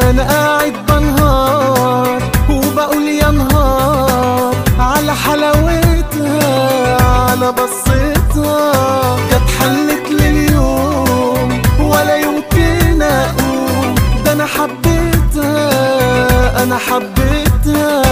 انا قاعد بنهار وبقول يا نهار على حلاوتها على بصتها كانت حلت لي اليوم ولا يمكن اقوم ده انا حبيتها انا حبيتها